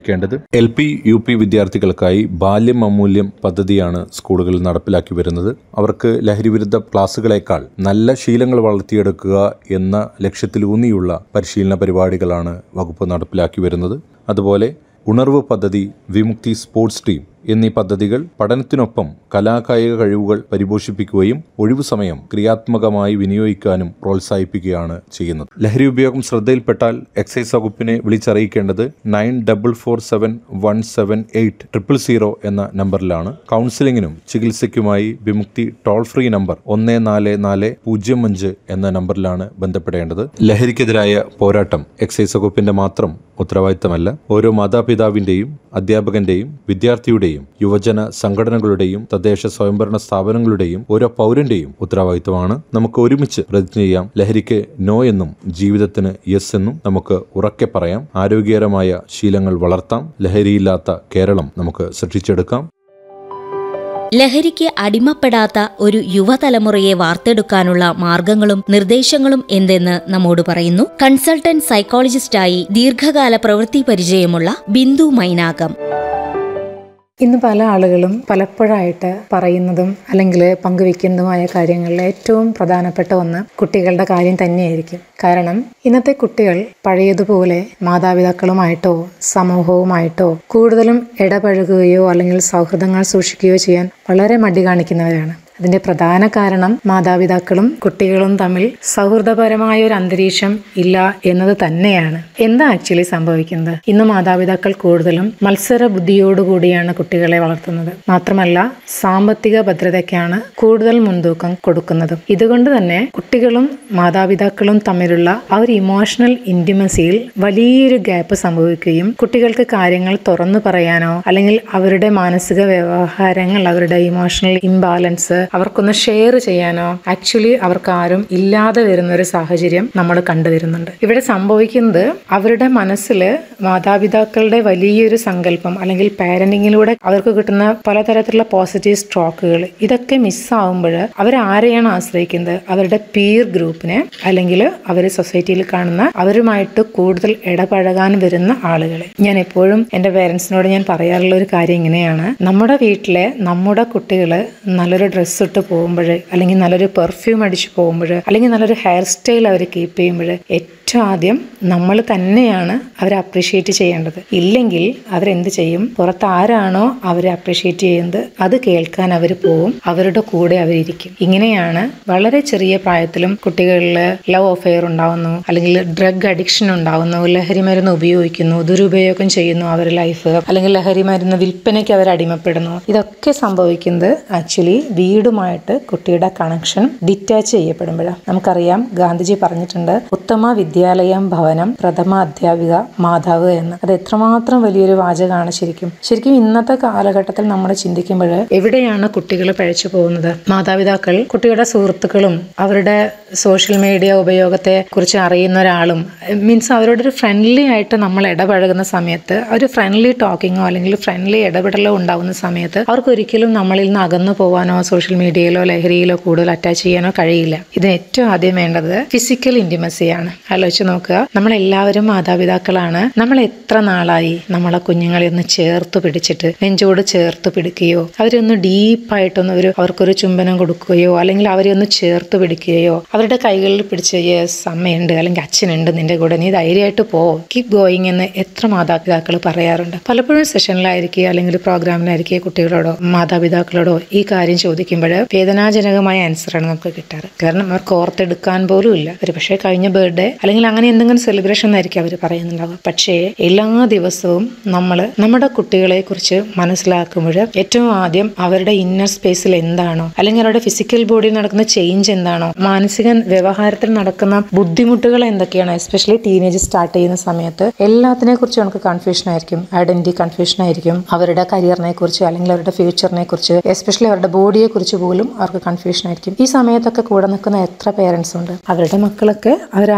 ക്കേണ്ടത് L P U P വിദ്യാർത്ഥികൾക്കായി ബാല്യം അമൂല്യം പദ്ധതിയാണ് സ്കൂളുകളിൽ നടപ്പിലാക്കി വരുന്നത് അവർക്ക് ലഹരിവിരുദ്ധ ക്ലാസുകളേക്കാൾ നല്ല ശീലങ്ങൾ വളർത്തിയെടുക്കുക എന്ന ലക്ഷ്യത്തിലൂന്നിയുള്ള പരിശീലന പരിപാടികളാണ് വകുപ്പ് നടപ്പിലാക്കി വരുന്നത് അതുപോലെ ഉണർവ് പദ്ധതി വിമുക്തി സ്പോർട്സ് ടീം എന്നീ പദ്ധതികൾ പഠനത്തിനൊപ്പം കലാകായിക കഴിവുകൾ പരിപോഷിപ്പിക്കുകയും ഒഴിവു സമയം ക്രിയാത്മകമായി വിനിയോഗിക്കാനും പ്രോത്സാഹിപ്പിക്കുകയാണ് ചെയ്യുന്നത് ലഹരി ഉപയോഗം ശ്രദ്ധയിൽപ്പെട്ടാൽ എക്സൈസ് വകുപ്പിനെ വിളിച്ചറിയിക്കേണ്ടത് nine double four seven one seven eight triple zero എന്ന നമ്പറിലാണ് കൗൺസിലിംഗിനും ചികിത്സയ്ക്കുമായി വിമുക്തി ടോൾ ഫ്രീ നമ്പർ ഒന്ന് നാല് നാല് പൂജ്യം അഞ്ച് എന്ന നമ്പറിലാണ് ബന്ധപ്പെടേണ്ടത് ലഹരിക്കെതിരായ പോരാട്ടം എക്സൈസ് വകുപ്പിന്റെ മാത്രം ഉത്തരവാദിത്തമല്ല ഓരോ മാതാപിതാവിന്റെയും അധ്യാപകന്റെയും വിദ്യാർത്ഥിയുടെയും യുവജന സംഘടനകളുടെയും തദ്ദേശ സ്വയംഭരണ സ്ഥാപനങ്ങളുടെയും ഓരോ പൗരന്റെയും ഉത്തരവാദിത്തമാണ് നമുക്ക് ഒരുമിച്ച് പ്രതിജ്ഞ ചെയ്യാം ലഹരിക്ക് നോ എന്നും ജീവിതത്തിന് യെസ് എന്നും നമുക്ക് ഉറക്കെ പറയാം ആരോഗ്യകരമായ ശീലങ്ങൾ വളർത്താം ലഹരിയില്ലാത്ത കേരളം നമുക്ക് സൃഷ്ടിച്ചെടുക്കാം ലഹരിക്ക് അടിമപ്പെടാത്ത ഒരു യുവതലമുറയെ വാർത്തെടുക്കാനുള്ള മാർഗങ്ങളും നിർദ്ദേശങ്ങളും എന്തെന്ന് നമ്മോട് പറയുന്നു കൺസൾട്ടന്റ് സൈക്കോളജിസ്റ്റായി ദീർഘകാല പ്രവൃത്തി പരിചയമുള്ള ബിന്ദു മൈനാകം ഇന്ന് പല ആളുകളും പലപ്പോഴായിട്ട് പറയുന്നതും അല്ലെങ്കിൽ പങ്കുവെക്കുന്നതുമായ കാര്യങ്ങളിൽ ഏറ്റവും പ്രധാനപ്പെട്ട ഒന്ന് കുട്ടികളുടെ കാര്യം തന്നെയായിരിക്കും കാരണം ഇന്നത്തെ കുട്ടികൾ പഴയതുപോലെ മാതാപിതാക്കളുമായിട്ടോ സമൂഹവുമായിട്ടോ കൂടുതലും ഇടപഴകുകയോ അല്ലെങ്കിൽ സൗഹൃദങ്ങൾ സൂക്ഷിക്കുകയോ ചെയ്യാൻ വളരെ മടി കാണിക്കുന്നവരാണ് അതിന്റെ പ്രധാന കാരണം മാതാപിതാക്കളും കുട്ടികളും തമ്മിൽ സൗഹൃദപരമായ ഒരു അന്തരീക്ഷം ഇല്ല എന്നത് തന്നെയാണ് എന്താ ആക്ച്വലി സംഭവിക്കുന്നത് ഇന്ന് മാതാപിതാക്കൾ കൂടുതലും മത്സര ബുദ്ധിയോടുകൂടിയാണ് കുട്ടികളെ വളർത്തുന്നത് മാത്രമല്ല സാമ്പത്തിക ഭദ്രതയ്ക്കാണ് കൂടുതൽ മുൻതൂക്കം കൊടുക്കുന്നതും ഇതുകൊണ്ട് തന്നെ കുട്ടികളും മാതാപിതാക്കളും തമ്മിലുള്ള ആ ഒരു ഇമോഷണൽ ഇന്റിമസിയിൽ വലിയൊരു ഗ്യാപ്പ് സംഭവിക്കുകയും കുട്ടികൾക്ക് കാര്യങ്ങൾ തുറന്നു പറയാനോ അല്ലെങ്കിൽ അവരുടെ മാനസിക വ്യവഹാരങ്ങൾ അവരുടെ ഇമോഷണൽ ഇംബാലൻസ് അവർക്കൊന്ന് ഷെയർ ചെയ്യാനോ ആക്ച്വലി അവർക്ക് ആരും ഇല്ലാതെ വരുന്ന ഒരു സാഹചര്യം നമ്മൾ കണ്ടുവരുന്നുണ്ട് ഇവിടെ സംഭവിക്കുന്നത് അവരുടെ മനസ്സിൽ മാതാപിതാക്കളുടെ വലിയൊരു സങ്കല്പം അല്ലെങ്കിൽ പാരന്റിങ്ങിലൂടെ അവർക്ക് കിട്ടുന്ന പലതരത്തിലുള്ള പോസിറ്റീവ് സ്ട്രോക്കുകൾ ഇതൊക്കെ മിസ്സാവുമ്പോൾ അവർ ആരെയാണ് ആശ്രയിക്കുന്നത് അവരുടെ പീർ ഗ്രൂപ്പിനെ അല്ലെങ്കിൽ അവർ സൊസൈറ്റിയിൽ കാണുന്ന അവരുമായിട്ട് കൂടുതൽ ഇടപഴകാൻ വരുന്ന ആളുകളെ ഞാൻ എപ്പോഴും എൻ്റെ പേരൻസിനോട് ഞാൻ പറയാറുള്ള ഒരു കാര്യം ഇങ്ങനെയാണ് നമ്മുടെ വീട്ടിലെ നമ്മുടെ കുട്ടികൾ നല്ലൊരു ഡ്രസ്സ് ഇട്ട് പോകുമ്പോൾ അല്ലെങ്കിൽ നല്ലൊരു പെർഫ്യൂം അടിച്ച് പോകുമ്പോൾ അല്ലെങ്കിൽ നല്ലൊരു ഹെയർ സ്റ്റൈൽ അവർ കീപ്പ് ചെയ്യുമ്പോൾ ഏറ്റവും ആദ്യം നമ്മൾ തന്നെയാണ് അവരെ അപ്രീഷിയേറ്റ് ചെയ്യേണ്ടത് ഇല്ലെങ്കിൽ അവരെന്ത് ചെയ്യും പുറത്ത് ആരാണോ അവരെ അപ്രീഷിയേറ്റ് ചെയ്യുന്നത് അത് കേൾക്കാൻ അവർ പോവും അവരുടെ കൂടെ അവരിയ്ക്കും ഇങ്ങനെയാണ് വളരെ ചെറിയ പ്രായത്തിലും കുട്ടികളിൽ ലവ് അഫെയർ ഉണ്ടാവുന്നു അല്ലെങ്കിൽ ഡ്രഗ് അഡിക്ഷൻ ഉണ്ടാവുന്നു ലഹരി മരുന്ന് ഉപയോഗിക്കുന്നു ദുരുപയോഗം ചെയ്യുന്നു അവരുടെ ലൈഫ് അല്ലെങ്കിൽ ലഹരി മരുന്ന് വിൽപ്പനയ്ക്ക് അവർ അടിമപ്പെടുന്നു ഇതൊക്കെ സംഭവിക്കുന്നത് ആക്ച്വലി വീടുമായിട്ട് കുട്ടിയുടെ കണക്ഷൻ ഡിറ്റാച്ച് ചെയ്യപ്പെടുമ്പോഴാണ് നമുക്കറിയാം ഗാന്ധിജി പറഞ്ഞിട്ടുണ്ട് ഉത്തമ വിദ്യാലയം ഭവനം പ്രഥമ അധ്യാപിക മാതാവ് എന്ന് അത് എത്രമാത്രം വലിയൊരു വാചകമാണ് ശരിക്കും ശരിക്കും ഇന്നത്തെ കാലഘട്ടത്തിൽ നമ്മൾ ചിന്തിക്കുമ്പോൾ എവിടെയാണ് കുട്ടികൾ പഴച്ചു പോകുന്നത് മാതാപിതാക്കൾ കുട്ടിയുടെ സുഹൃത്തുക്കളും അവരുടെ സോഷ്യൽ മീഡിയ ഉപയോഗത്തെ കുറിച്ച് അറിയുന്ന ഒരാളും മീൻസ് അവരോട് ഒരു ഫ്രണ്ട്ലി ആയിട്ട് നമ്മൾ ഇടപഴകുന്ന സമയത്ത് ഒരു ഫ്രണ്ട്ലി ടോക്കിങ്ങോ അല്ലെങ്കിൽ ഫ്രണ്ട്ലി ഇടപെടലോ ഉണ്ടാവുന്ന സമയത്ത് അവർക്ക് ഒരിക്കലും നമ്മളിൽ നിന്ന് അകന്നു പോകാനോ സോഷ്യൽ മീഡിയയിലോ ലഹരിയിലോ കൂടുതൽ അറ്റാച്ച് ചെയ്യാനോ കഴിയില്ല ഇതിന് ഏറ്റവും ആദ്യം വേണ്ടത് ഫിസിക്കൽ ഇന്റിമസിയാണ് ആലോചിച്ച് നോക്കുക നമ്മളെല്ലാവരും മാതാപിതാക്കളാണ് നമ്മൾ എത്ര നാളായി നമ്മളെ കുഞ്ഞുങ്ങളെ ഒന്ന് ചേർത്ത് പിടിച്ചിട്ട് നെഞ്ചോട് ചേർത്ത് പിടിക്കുകയോ അവരെ ഒന്ന് ഡീപ്പായിട്ടൊന്ന് ഒരു അവർക്കൊരു ചുംബനം കൊടുക്കുകയോ അല്ലെങ്കിൽ അവരെ ഒന്ന് ചേർത്ത് പിടിക്കുകയോ അവരുടെ കൈകളിൽ പിടിച്ച് യെസ് അമ്മയുണ്ട് അല്ലെങ്കിൽ അച്ഛനുണ്ട് നിന്റെ കൂടെ നീ ധൈര്യമായിട്ട് പോ കീപ് ഗോയിങ് എന്ന് എത്ര മാതാപിതാക്കൾ പറയാറുണ്ട് പലപ്പോഴും സെഷനിലായിരിക്കുക അല്ലെങ്കിൽ പ്രോഗ്രാമിലായിരിക്കുക കുട്ടികളോടോ മാതാപിതാക്കളോടോ ഈ കാര്യം ചോദിക്കുമ്പോൾ വേദനാജനകമായ ആൻസറാണ് നമുക്ക് കിട്ടാറ് കാരണം അവർക്ക് ഓർത്തെടുക്കാൻ പോലും ഇല്ല ഒരു പക്ഷേ കഴിഞ്ഞ ബർത്ത്ഡേ അല്ലെങ്കിൽ അങ്ങനെ എന്തെങ്കിലും സെലിബ്രേഷൻ എന്നായിരിക്കും അവർ പറയുന്നുണ്ടാവുക പക്ഷേ എല്ലാ ദിവസവും നമ്മൾ നമ്മുടെ കുട്ടികളെ കുറിച്ച് മനസ്സിലാക്കുമ്പോൾ ഏറ്റവും ആദ്യം അവരുടെ ഇന്നർ സ്പേസിൽ എന്താണോ അല്ലെങ്കിൽ അവരുടെ ഫിസിക്കൽ ബോഡിയിൽ നടക്കുന്ന ചേഞ്ച് എന്താണോ മാനസിക വ്യവഹാരത്തിൽ നടക്കുന്ന ബുദ്ധിമുട്ടുകൾ എന്തൊക്കെയാണ് എസ്പെഷ്യലി ടീനേജ് സ്റ്റാർട്ട് ചെയ്യുന്ന സമയത്ത് എല്ലാത്തിനെ കുറിച്ച് നമുക്ക് കൺഫ്യൂഷൻ ആയിരിക്കും ഐഡന്റിറ്റി കൺഫ്യൂഷൻ ആയിരിക്കും അവരുടെ കരിയറിനെ കുറിച്ച് അല്ലെങ്കിൽ അവരുടെ ഫ്യൂച്ചറിനെ കുറിച്ച് എസ്പെഷ്യലി അവരുടെ ബോഡിയെ കുറിച്ച് പോലും അവർക്ക് കൺഫ്യൂഷൻ ആയിരിക്കും ഈ സമയത്തൊക്കെ കൂടെ നിൽക്കുന്ന എത്ര പേരൻസ് ഉണ്ട് അവരുടെ മക്കളൊക്കെ അവർ ആഗ്രഹിക്കുന്ന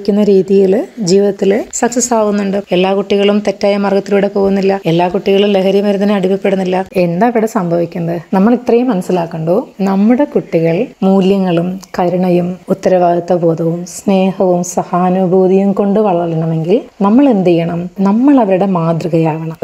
ആഗ്രഹിക്കുന്ന രീതിയിൽ ജീവിതത്തിൽ സക്സസ് ആവുന്നുണ്ട് എല്ലാ കുട്ടികളും തെറ്റായ മാർഗത്തിലൂടെ പോകുന്നില്ല എല്ലാ കുട്ടികളും ലഹരി മരുന്നിന് അടിമപ്പെടുന്നില്ല എന്താ ഇവിടെ സംഭവിക്കുന്നത് നമ്മൾ ഇത്രയും മനസ്സിലാക്കണ്ടോ നമ്മുടെ കുട്ടികൾ മൂല്യങ്ങളും കരുണയും ഉത്തരവാദിത്വ ബോധവും സ്നേഹവും സഹാനുഭൂതിയും കൊണ്ട് വളരണമെങ്കിൽ നമ്മൾ എന്ത് ചെയ്യണം നമ്മൾ അവരുടെ മാതൃകയാകണം